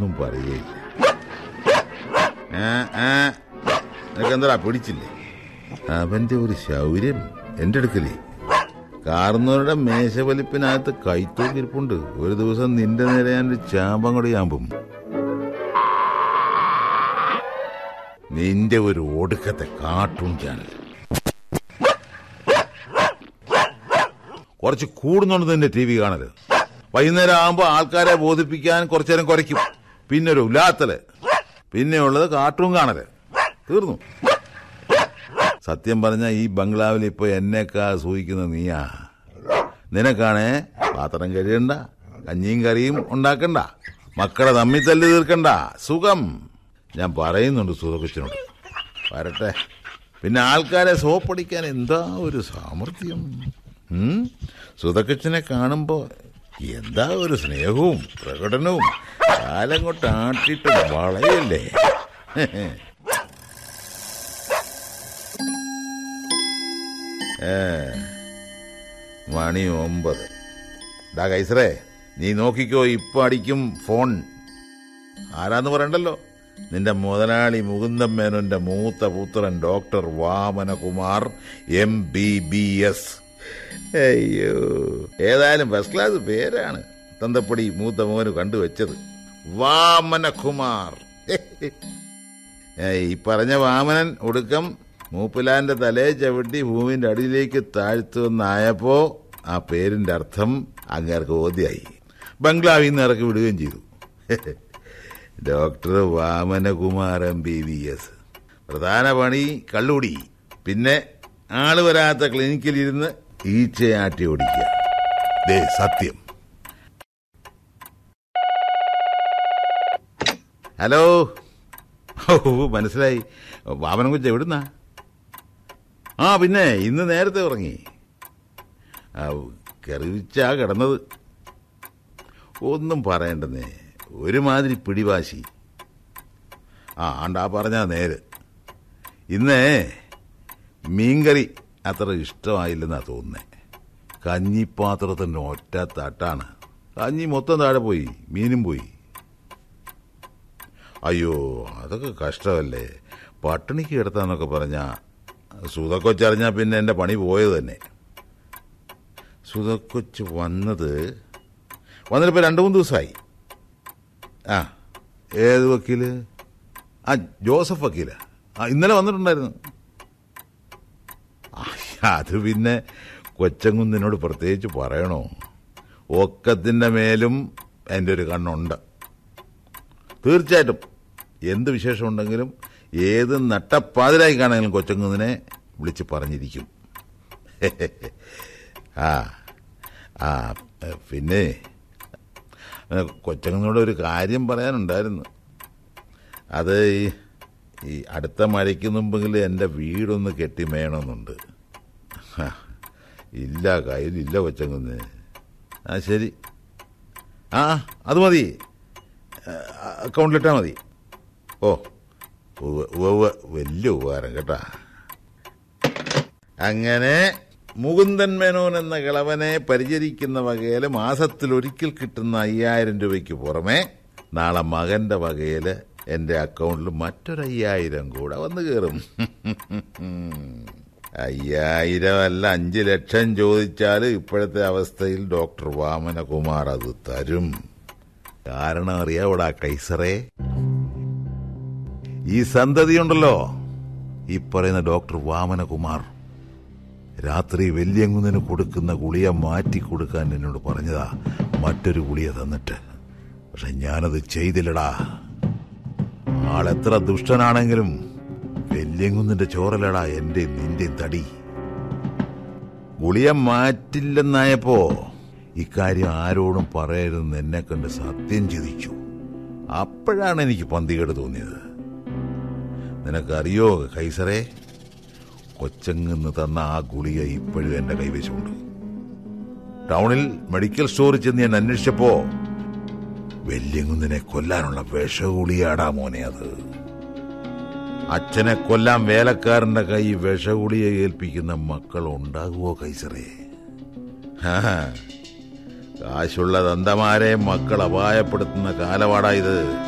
ഒന്നും പറയുകയില്ല ആ, ആ, നിനക്കെന്താ പിടിച്ചില്ലേ അവന്റെ ഒരു ശൗര്യം എന്റെ അടുക്കലേ കാർന്നവരുടെ മേശവലിപ്പിനകത്ത് കൈത്തോക്കിരിപ്പുണ്ട് ഒരു ദിവസം നിന്റെ നേരെ ഞാൻ ഒരു ചാമ്പം കൂടി ചാമ്പും നിന്റെ ഒരു ഒടുക്കത്തെ കാർട്ടൂൺ ചാനൽ കുറച്ച് കൂടുന്നുണ്ട് നിന്റെ ടി വി കാണല് വൈകുന്നേരം ആകുമ്പോ ആൾക്കാരെ ബോധിപ്പിക്കാൻ കുറച്ചു നേരം കുറയ്ക്കും പിന്നെ ഒരു ഉലാത്തല് പിന്നെ ഉള്ളത് കാർട്ടൂൺ കാണല് തീർന്നു സത്യം പറഞ്ഞ ഈ ബംഗ്ലാവിൽ ഇപ്പൊ എന്നെക്കാ സൂഹിക്കുന്ന നീയാ നിനക്കാണേ പാത്രം കഴിയണ്ട കഞ്ഞിയും കറിയും ഉണ്ടാക്കണ്ട മക്കളെ തമ്മി തല്ലി തീർക്കണ്ട സുഖം ഞാൻ പറയുന്നുണ്ട് സുഖക്കൊച്ചിനോട് വരട്ടെ പിന്നെ ആൾക്കാരെ സോപ്പടിക്കാൻ എന്താ ഒരു സാമർഥ്യം ഉം? സുധക്കച്ചനെ കാണുമ്പോ എന്താ ഒരു സ്നേഹവും പ്രകടനവും കാലം കൊണ്ട് ആട്ടിട്ട് വളയല്ലേ ഏ മണി ഒമ്പത് ഡാ കൈസറേ നീ നോക്കിക്കോ ഇപ്പൊ അടിക്കും ഫോൺ ആരാന്ന് പറയണ്ടല്ലോ നിന്റെ മുതലാളി മുകുന്ദൻ മേനോന്റെ മൂത്ത പുത്രൻ doctor Vamanakumar M B B S അയ്യോ ഏതായാലും ഫസ്റ്റ് ക്ലാസ് പേരാണ് തന്തപ്പടി മൂത്ത മോന് കണ്ടുവച്ചത് വാമനകുമാർ ഏയ്, ഈ പറഞ്ഞ വാമനൻ ഒടുക്കം മൂപ്പിലാന്റെ തലേ ചവിട്ടി ഭൂമിന്റെ അടിയിലേക്ക് താഴ്ത്തുവെന്നായപ്പോ ആ പേരിന്റെ അർത്ഥം അങ്ങേർക്ക് ബോധ്യായി ബംഗ്ലാവിൽ നിന്ന് ഇറക്കി വിടുകയും ചെയ്തു doctor Vamanakumar M B V S പ്രധാന പണി കള്ളുടി പിന്നെ ആള് വരാത്ത ക്ലിനിക്കിലിരുന്ന് ഈച്ചയാട്ടി ഓടിക്കുക ദേ സത്യം ഹലോ ഓ മനസ്സിലായി വാമനം കുച്ച എവിടുന്നാ ആ പിന്നെ ഇന്ന് നേരത്തെ ഉറങ്ങി ആ, കെറിവിച്ചാ കിടന്നത് ഒന്നും പറയണ്ടെന്നേ ഒരുമാതിരി പിടിവാശി ആ ആണ്ടാ പറഞ്ഞാ നേര് ഇന്നേ മീൻകറി അത്ര ഇഷ്ടമായില്ലെന്നാ തോന്നുന്നേ കഞ്ഞിപ്പാത്രത്തിന്റെ ഒറ്റ തട്ടാണ് കഞ്ഞി മൊത്തം താഴെ പോയി മീനും പോയി അയ്യോ അതൊക്കെ കഷ്ടമല്ലേ പട്ടിണിക്ക് കിടത്താന്നൊക്കെ പറഞ്ഞാ സുതക്കൊച്ചറിഞ്ഞാ പിന്നെ എന്റെ പണി പോയത് തന്നെ സുതക്കൊച്ച് വന്നത് വന്നിട്ടിപ്പോ രണ്ടു മൂന്ന് ദിവസമായി ആ ഏത് വക്കീല് ആ ജോസഫ് വക്കീല ആ ഇന്നലെ വന്നിട്ടുണ്ടായിരുന്നു ആ, അത് പിന്നെ കൊച്ചങ്കുന്നിനോട് പ്രത്യേകിച്ച് പറയണോ ഒക്കത്തിന്റെ മേലും എൻ്റെ ഒരു കണ്ണുണ്ട് തീർച്ചയായിട്ടും എന്ത് വിശേഷം ഉണ്ടെങ്കിലും ഏത് നട്ടപ്പാതിരായി കാണാനും കൊച്ചങ്കുന്നിനെ വിളിച്ച് പറഞ്ഞിരിക്കും ആ ആ പിന്നെ കൊച്ചങ്ങനോട് ഒരു കാര്യം പറയാനുണ്ടായിരുന്നു അത് ഈ ഈ അടുത്ത മഴയ്ക്ക് മുമ്പെങ്കിലും എൻ്റെ വീടൊന്ന് കെട്ടിമേണമെന്നുണ്ട് ഹ, ഇല്ല കയ്യിലില്ല കൊച്ചങ്ങന്ന് ആ ശരി ആ അത് മതി അക്കൗണ്ടിലിട്ടാൽ മതി ഓ ഉവ്വ് ഉവ്വ് വലിയ ഉപകാരം കേട്ടാ അങ്ങനെ മുകുന്ദൻ മേനോൻ എന്ന കിളവനെ പരിചരിക്കുന്ന വകയില് മാസത്തിൽ ഒരിക്കൽ കിട്ടുന്ന അയ്യായിരം രൂപയ്ക്ക് പുറമെ നാളെ മകന്റെ വകയില് എന്റെ അക്കൗണ്ടിൽ മറ്റൊരു അയ്യായിരം കൂടെ വന്നു കയറും അയ്യായിരം അല്ല അഞ്ചു ലക്ഷം ചോദിച്ചാൽ ഇപ്പോഴത്തെ അവസ്ഥയിൽ ഡോക്ടർ വാമനകുമാർ അത് തരും കാരണം അറിയാവൂടാ കൈസറേ ഈ സന്തതിയുണ്ടല്ലോ ഈ പറയുന്ന ഡോക്ടർ വാമനകുമാർ രാത്രി വെല്യങ്കുന്നിന് കൊടുക്കുന്ന ഗുളിയ മാറ്റി കൊടുക്കാൻ എന്നോട് പറഞ്ഞതാ മറ്റൊരു ഗുളിയ തന്നിട്ട് പക്ഷെ ഞാനത് ചെയ്തില്ലടാ ആളെത്ര ദുഷ്ടനാണെങ്കിലും വെല്യങ്കുന്നിന്റെ ചോറലടാ എന്റെ നിന്റെയും തടി ഗുളിയ മാറ്റില്ലെന്നായപ്പോ ഇക്കാര്യം ആരോടും പറയരുതെന്ന് എന്നെ കണ്ട് സത്യം ചിതിച്ചു അപ്പോഴാണ് എനിക്ക് പന്തികേട് തോന്നിയത് നിനക്കറിയോ കൈസറേ കൊച്ചങ്ങന്ന് തന്ന ആ ഗുളിക ഇപ്പോഴും എന്റെ കൈവശമുണ്ട് ടൗണിൽ മെഡിക്കൽ സ്റ്റോറിൽ ചെന്ന് ഞാൻ അന്വേഷിച്ചപ്പോ വെല്യങ്കുന്നിനെ കൊല്ലാനുള്ള വിഷഗുളിയാടാ മോനെ അത് അച്ഛനെ കൊല്ലാൻ വേലക്കാരന്റെ കൈ വിഷഗുളിയെ ഏൽപ്പിക്കുന്ന മക്കൾ ഉണ്ടാകുവോ കൈസറേ ഹാ, കാശുള്ള ദന്തമാരെ മക്കൾ അപായപ്പെടുത്തുന്ന കാലപാടാ ഇത്